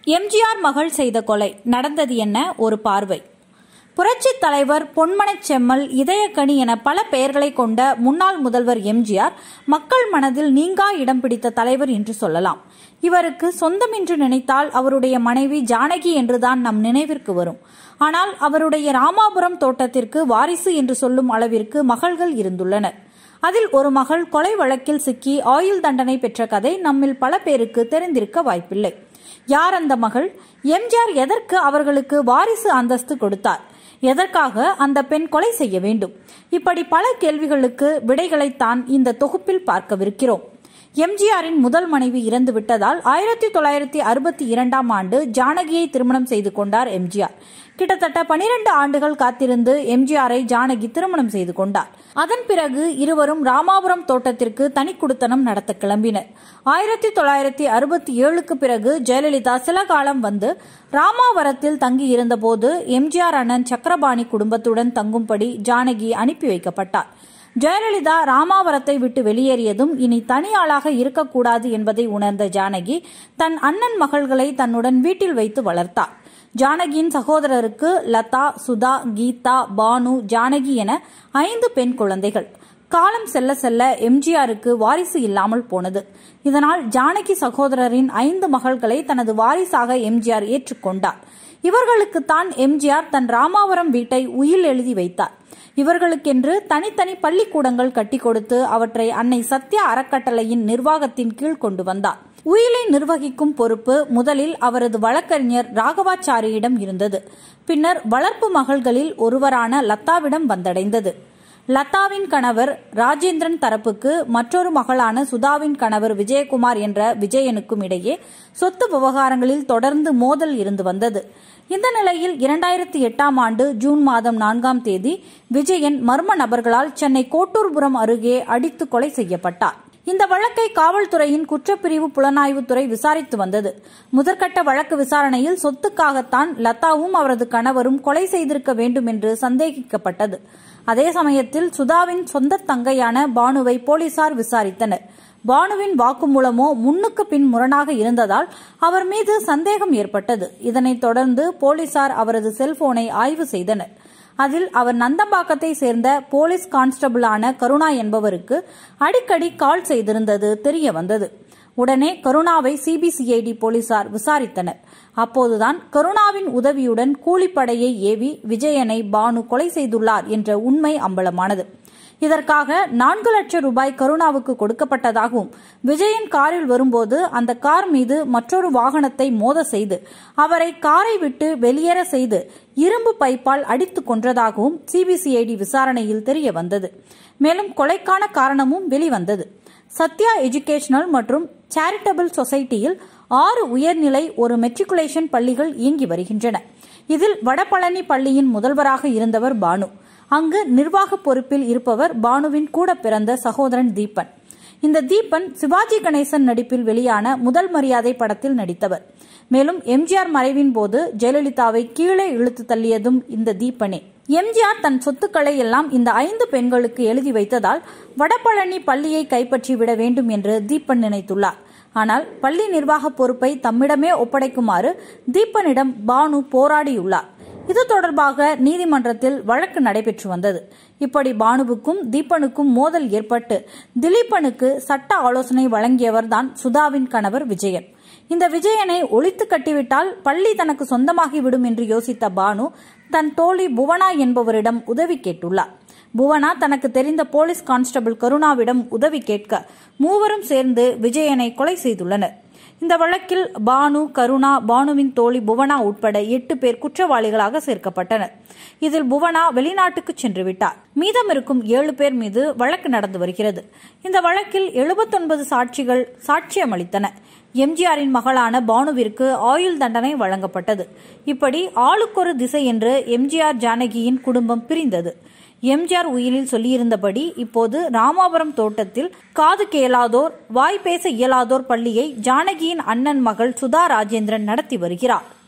எம்ஜிஆர் மகள் செய்த கொலை நடந்தது என்ன ஒரு பார்வை புரட்சித் தலைவர் பொன்மனச் செம்மல் இதயக்கனி என பல பெயர்களை கொண்ட முன்னாள் முதல்வர் எம்ஜிஆர் மக்கள் மனதில் நீங்கா இடம் பிடித்த தலைவர் என்று சொல்லலாம் இவருக்கு சொந்தம் என்று நினைத்தால் அவருடைய மனைவி ஜானகி என்றுதான் நம் நினைவிற்கு வரும் ஆனால் அவருடைய ராமாபுரம் தோட்டத்திற்கு வாரிசு என்று சொல்லும் அளவிற்கு மகள்கள் இருந்துள்ளனர் அதில் ஒரு மகள் கொலை வழக்கில் சிக்கி ஆயுள் தண்டனை பெற்ற கதை நம்மில் பல பேருக்கு தெரிந்திருக்க வாய்ப்பில்லை யார் அந்த மகள் எம்ஜிஆர் எதற்கு அவர்களுக்கு வாரிசு அந்தஸ்து கொடுத்தார் எதற்காக அந்த பெண் கொலை செய்ய வேண்டும் இப்படி பல கேள்விகளுக்கு விடைகளைத்தான் இந்த தொகுப்பில் பார்க்கவிருக்கிறோம் எம்ஜிஆரின் முதல் மனைவி இறந்து விட்டதால் ஆயிரத்தி தொள்ளாயிரத்தி அறுபத்தி இரண்டாம் ஆண்டு ஜானகியை திருமணம் செய்து கொண்டார் எம்ஜிஆர் கிட்டத்தட்ட பனிரெண்டு ஆண்டுகள் காத்திருந்து எம்ஜிஆரை ஜானகி திருமணம் செய்து கொண்டார் அதன் பிறகு இருவரும் ராமாபுரம் தோட்டத்திற்கு தனி குடுத்தனம் நடத்த கிளம்பினர் ஆயிரத்தி தொள்ளாயிரத்தி அறுபத்தி ஏழுக்கு பிறகு ஜெயலலிதா சில காலம் வந்து ராமாவரத்தில் தங்கியிருந்த போது எம்ஜிஆர் அண்ணன் சக்கரபாணி குடும்பத்துடன் தங்கும்படி ஜானகி அனுப்பி வைக்கப்பட்டார் ஜெயலலிதா ராமாவரத்தை விட்டு வெளியேறியதும் இனி தனி ஆளாக இருக்கக்கூடாது என்பதை உணர்ந்த ஜானகி தன் அண்ணன் மகள்களை தன்னுடன் வீட்டில் வைத்து வளர்த்தார் ஜானகியின் சகோதரருக்கு லதா சுதா கீதா பானு ஜானகி என ஐந்து பெண் குழந்தைகள் காலம் செல்ல செல்ல எம்ஜிஆருக்கு வாரிசு இல்லாமல் போனது இதனால் ஜானகி சகோதரரின் ஐந்து மகள்களை தனது வாரிசாக எம்ஜிஆர் ஏற்றுக்கொண்டார் இவர்களுக்குத்தான் எம்ஜிஆர் தன் ராமாவரம் வீட்டை உயில் எழுதி வைத்தார் இவர்களுக்கென்று தனித்தனி பள்ளிக்கூடங்கள் கட்டி கொடுத்து அவற்றை அன்னை சத்யா அறக்கட்டளையின் நிர்வாகத்தின் கீழ் கொண்டு வந்தார் உயிலை நிர்வகிக்கும் பொறுப்பு முதலில் அவரது வழக்கறிஞர் ராகவாச்சாரியிடம் இருந்தது பின்னர் வளர்ப்பு மகள்களில் ஒருவரான லத்தாவிடம் வந்தடைந்தது லதாவின் கணவர் ராஜேந்திரன் தரப்புக்கு மற்றொரு மகளான சுதாவின் கணவர் விஜயகுமார் என்ற விஜயனுக்கும் இடையே சொத்து விவகாரங்களில் தொடர்ந்து மோதல் இருந்து வந்தது இந்த நிலையில் இரண்டாயிரத்தி எட்டாம் ஆண்டு ஜூன் மாதம் நான்காம் தேதி விஜயன் மர்ம நபர்களால் சென்னை கோட்டூர்புரம் அருகே அடித்து கொலை செய்யப்பட்டார் இந்த வழக்கை காவல்துறையின் குற்றப்பிரிவு புலனாய்வுத்துறை விசாரித்து வந்தது முதற்கட்ட வழக்கு விசாரணையில் சொத்துக்காகத்தான் லதாவும் அவரது கணவரும் கொலை செய்திருக்க வேண்டும் என்று சந்தேகிக்கப்பட்டது அதே சமயத்தில் சுதாவின் சொந்த தங்கையான பானுவை போலீசார் விசாரித்தனர் பானுவின் வாக்குமூலமோ முன்னுக்கு பின் முரணாக இருந்ததால் அவர் மீது சந்தேகம் ஏற்பட்டது இதனைத் தொடர்ந்து போலீசார் அவரது செல்போனை ஆய்வு செய்தனர் அதில் அவர் நந்தம்பாக்கத்தை சேர்ந்த போலீஸ் கான்ஸ்டபிளான கருணா என்பவருக்கு அடிக்கடி கால் செய்திருந்தது தெரிய வந்தது உடனே கருணாவை சிபிசிஐடி போலீசார் விசாரித்தனர் அப்போதுதான் கருணாவின் உதவியுடன் கூலிப்படையை ஏவி விஜயனை பானு கொலை செய்துள்ளார் என்ற உண்மை அம்பலமானது இதற்காக நான்கு லட்சம் ரூபாய் கருணாவுக்கு கொடுக்கப்பட்டதாகவும் விஜயன் காரில் வரும்போது அந்த கார் மீது மற்றொரு வாகனத்தை மோத செய்து அவரை காரை விட்டு வெளியேற செய்து இரும்பு பைப்பால் அடித்து கொன்றதாகவும் சிபிசிஐடி விசாரணையில் தெரிய வந்தது மேலும் கொலைக்கான காரணமும் வெளிவந்தது சத்யா எஜுகேஷனல் மற்றும் சேரிட்டபிள் சொசைட்டியில் ஆறு உயர்நிலை ஒரு மெட்ரிகுலேஷன் பள்ளிகள் இயங்கி வருகின்றன இதில் வடபழனி பள்ளியின் முதல்வராக இருந்தவர் பானு அங்கு நிர்வாக பொறுப்பில் இருப்பவர் பானுவின் கூட பிறந்த சகோதரன் தீபன் இந்த தீபன் சிவாஜி கணேசன் நடிப்பில் வெளியான முதல் மரியாதை படத்தில் நடித்தவர் மேலும் எம்ஜிஆர் மறைவின் போது ஜெயலலிதாவை கீழே இழுத்து தள்ளியதும் இந்த தீபனே எம்ஜிஆர் தன் சொத்துக்களை எல்லாம் இந்த ஐந்து பெண்களுக்கு எழுதி வைத்ததால் வடபழனி பள்ளியை கைப்பற்றி விட வேண்டும் என்று தீபன் நினைத்துள்ளார் ஆனால் பள்ளி நிர்வாக பொறுப்பை தம்மிடமே ஒப்படைக்குமாறு தீபனிடம் பானு போராடியுள்ளார் இது தொடர்பாக நீதிமன்றத்தில் வழக்கு நடைபெற்று வந்தது இப்படி பானுவுக்கும் தீபனுக்கும் மோதல் ஏற்பட்டு திலீபனுக்கு சட்ட ஆலோசனை வழங்கியவர்தான் சுதாவின் கணவர் விஜயன் இந்த விஜயனை ஒழித்து கட்டிவிட்டால் பள்ளி தனக்கு சொந்தமாகிவிடும் என்று யோசித்த பானு தன் தோழி புவனா என்பவரிடம் உதவி கேட்டுள்ளார் புவனா தனக்கு தெரிந்த போலீஸ் கான்ஸ்டபிள் கருணாவிடம் உதவி கேட்க மூவரும் சேர்ந்து விஜயனை கொலை செய்துள்ளனர் இந்த வழக்கில் பானு கருணா பானுவின் தோழி புவனா உட்பட எட்டு பேர் குற்றவாளிகளாக சேர்க்கப்பட்டனர் இதில் புவனா வெளிநாட்டுக்கு சென்று விட்டார் மீதம் இருக்கும் ஏழு பேர் மீது வழக்கு நடந்து வருகிறது இந்த வழக்கில் எழுபத்தொன்பது சாட்சிகள் சாட்சியம் அளித்தன எம்ஜிஆரின் மகளான பானுவிற்கு ஆயுள் தண்டனை வழங்கப்பட்டது இப்படி ஆளுக்கொரு திசை என்று எம்ஜிஆர் ஜானகியின் குடும்பம் பிரிந்தது எம்ஜிஆர் உயிலில் சொல்லியிருந்தபடி இப்போது ராமாபுரம் தோட்டத்தில் காது கேளாதோர் வாய் பேச இயலாதோர் பள்ளியை ஜானகியின் அண்ணன் மகள் சுதா ராஜேந்திரன் நடத்தி வருகிறார்